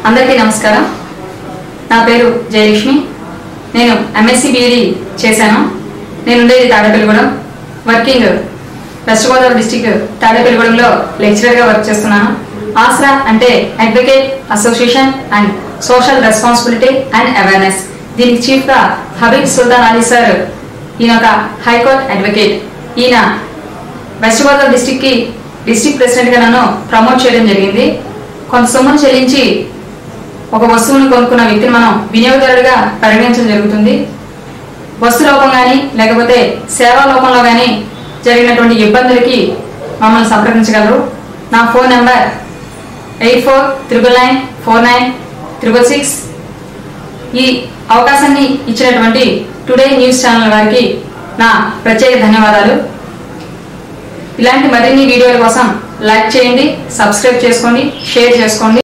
అందరికీ నమస్కారం నా పేరు జయలక్ష్మి నేను ఎంఎస్సి బీఈడి చేశాను నేను ఉండేది Tadepalligudem working west Godavari district తాడేపల్లిగూడెంలో లెక్చరర్గా వర్క్ చేస్తున్నాను ఆస్రా అంటే advocate association and social responsibility and awareness దీనికి చీఫ్గా హబీబ్ సుల్తాన్ అలీ సార్ ఈయన ఒక హైకోర్టు అడ్వకేట్ ఈయన వెస్ట్ గోదావరి డిస్టిక్ కి డిస్టిక్ ప్రెసిడెంట్ గా నన్ను ప్రమోట్ చేయడం జరిగింది కొంత సొమ్మును చెల్లించి ఒక వస్తువును కొనుక్కున్న వ్యక్తిని మనం వినియోగదారుడిగా పరిగణించడం జరుగుతుంది వస్తు లోపం కానీ లేకపోతే సేవా లోపంలో కానీ జరిగినటువంటి ఇబ్బందులకి మమ్మల్ని సంప్రదించగలరు నా phone number eight four triple nine four nine triple six ఈ అవకాశాన్ని ఇచ్చినటువంటి టుడే న్యూస్ ఛానల్ వారికి నా ప్రత్యేక ధన్యవాదాలు ఇలాంటి మరిన్ని వీడియోల కోసం లైక్ చేయండి సబ్స్క్రైబ్ చేసుకోండి షేర్ చేసుకోండి